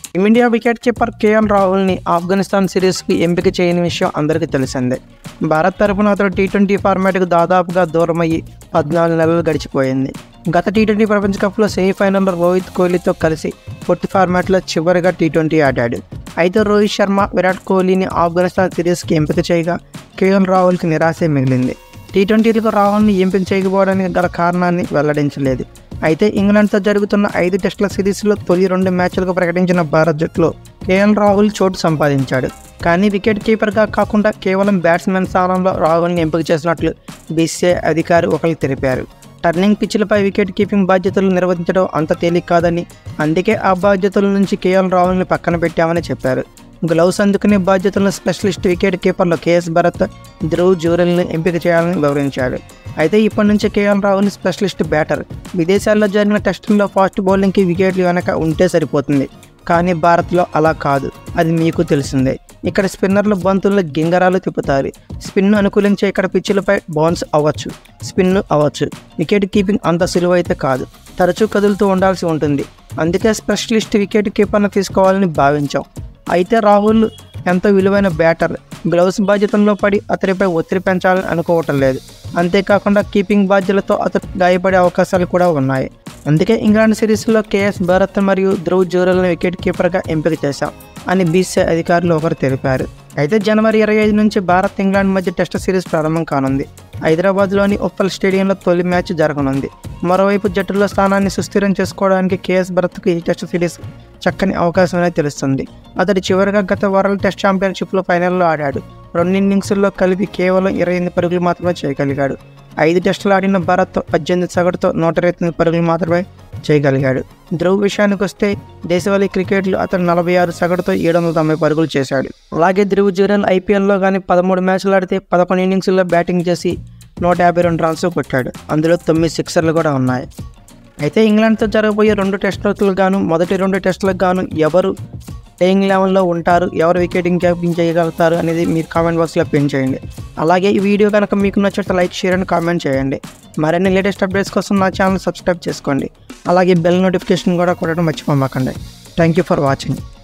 team India wicket keeper KL రాహుల్ని ఆఫ్ఘనిస్తాన్ సిరీస్కి ఎంపిక చేయని విషయం అందరికీ తెలిసిందే భారత్ తరపున అతడు టీ ట్వంటీ ఫార్మాట్కు దాదాపుగా దూరమయ్యి పద్నాలుగు నెలలు గడిచిపోయింది గత టీ ట్వంటీ ప్రపంచ కప్లో సెమీఫైనల్లో రోహిత్ కోహ్లీతో కలిసి పొట్టి ఫార్మాట్లో చివరిగా టీ ట్వంటీ ఆడాడు అయితే రోహిత్ శర్మ విరాట్ కోహ్లీని ఆఫ్ఘనిస్తాన్ సిరీస్కి ఎంపిక చేయగా కేఎల్ రాహుల్కి నిరాశే మిగిలింది టీ ట్వంటీలకు రాహుల్ని ఎంపిక చేయకపోవడానికి గల కారణాన్ని వెల్లడించలేదు అయితే ఇంగ్లాండ్తో జరుగుతున్న ఐదు టెస్టుల సిరీస్లో తొలి రెండు మ్యాచ్లకు ప్రకటించిన భారత్ జట్టులో కేఎల్ రాహుల్ చోటు సంపాదించాడు కానీ వికెట్ కీపర్గా కాకుండా కేవలం బ్యాట్స్మెన్ స్థానంలో రాహుల్ని ఎంపిక చేసినట్లు బీసీఐ అధికారి ఒకరు తెలిపారు టర్నింగ్ పిచ్లపై వికెట్ కీపింగ్ బాధ్యతలు నిర్వహించడం అంత తేలిక కాదని అందుకే ఆ బాధ్యతల నుంచి కేఎల్ రాహుల్ని పక్కన పెట్టామని చెప్పారు గ్లౌస్ అందుకునే బాధ్యతలను స్పెషలిస్ట్ వికెట్ కీపర్లు కేఎస్ భరత్ ధ్రువ్ జూరెల్ని ఎంపిక చేయాలని వివరించాడు అయితే ఇప్పటి నుంచి కేఎల్ రాహుల్ స్పెషలిస్ట్ బ్యాటర్ విదేశాల్లో జరిగిన టెస్టుల్లో ఫాస్ట్ బౌలింగ్కి వికెట్లు వెనక ఉంటే సరిపోతుంది కానీ భారత్లో అలా కాదు అది మీకు తెలిసిందే ఇక్కడ స్పిన్నర్లు బంతుల్లో గింగరాలు తిప్పుతారు స్పిన్ అనుకూలించే ఇక్కడ పిచ్చులపై బౌన్స్ అవ్వచ్చు స్పిన్ అవ్వచ్చు వికెట్ కీపింగ్ అంత సులువైతే కాదు తరచూ కదులుతూ ఉండాల్సి ఉంటుంది అందుకే స్పెషలిస్ట్ వికెట్ కీపర్ను తీసుకోవాలని భావించాం అయితే రాహుల్ ఎంతో విలువైన బ్యాటర్ గ్లౌస్ బాధ్యతల్లో పడి అతడిపై ఒత్తిడి పెంచాలని అనుకోవటం లేదు అంతేకాకుండా కీపింగ్ బాధ్యతలతో అతడు గాయపడే అవకాశాలు కూడా ఉన్నాయి అందుకే ఇంగ్లాండ్ సిరీస్లో కేఎస్ భరత్ మరియు ధ్రువ్ జూరల్ని వికెట్ కీపర్గా ఎంపిక చేశాం అని బీసీఐ అధికారులు ఒకరు తెలిపారు అయితే జనవరి ఇరవై ఐదు నుంచి భారత్ ఇంగ్లాండ్ మధ్య టెస్ట్ సిరీస్ ప్రారంభం కానుంది హైదరాబాద్లోని ఉప్పల్ స్టేడియంలో తొలి మ్యాచ్ జరగనుంది మరోవైపు జట్టులో స్థానాన్ని సుస్థిరం చేసుకోవడానికి కేఎస్ భరత్కు ఈ టెస్ట్ సిరీస్ చక్కని అవకాశమనే తెలుస్తుంది అతడు చివరిగా గత వరల్డ్ టెస్ట్ ఛాంపియన్షిప్లో ఫైనల్లో ఆడాడు రెండు ఇన్నింగ్స్ల్లో కలిపి కేవలం ఇరవై ఎనిమిది పరుగులు మాత్రమే చేయగలిగాడు ఐదు టెస్టులు ఆడిన భారత్ పద్దెనిమిది సగటుతో నూట ఇరవై తొమ్మిది పరుగులు మాత్రమే చేయగలిగాడు ధ్రువ్ విషయానికి వస్తే దేశవాళీ క్రికెట్లో అతను నలభై ఆరు సగటుతో ఏడు వందల తొంభై పరుగులు చేశాడు అలాగే ధ్రువ్ జూరన్ ఐపీఎల్లో కానీ పదమూడు మ్యాచ్లు ఆడితే పదకొండు ఇన్నింగ్స్లో బ్యాటింగ్ చేసి నూట యాభై రెండు రన్స్ కొట్టాడు అందులో తొమ్మిది సిక్సర్లు కూడా ఉన్నాయి అయితే ఇంగ్లాండ్తో జరగబోయే రెండు టెస్టులకు గాను మొదటి రెండు టెస్టులకు గాను ఎవరు ప్లేయింగ్ లెవెల్లో ఉంటారు ఎవరు వికెటింగ్ క్యాపింగ్ చేయగలుగుతారు అనేది మీరు కామెంట్ బాక్స్లో పిన్ చేయండి అలాగే ఈ వీడియో కనుక మీకు నచ్చితే లైక్ షేర్ అండ్ కామెంట్ చేయండి మరిన్ని లేటెస్ట్ అప్డేట్స్ కోసం నా ఛానల్ సబ్స్క్రైబ్ చేసుకోండి అలాగే బెల్ నోటిఫికేషన్ కూడా కొట్టడం మర్చిపోమాకండి థ్యాంక్ యూ ఫర్ వాచింగ్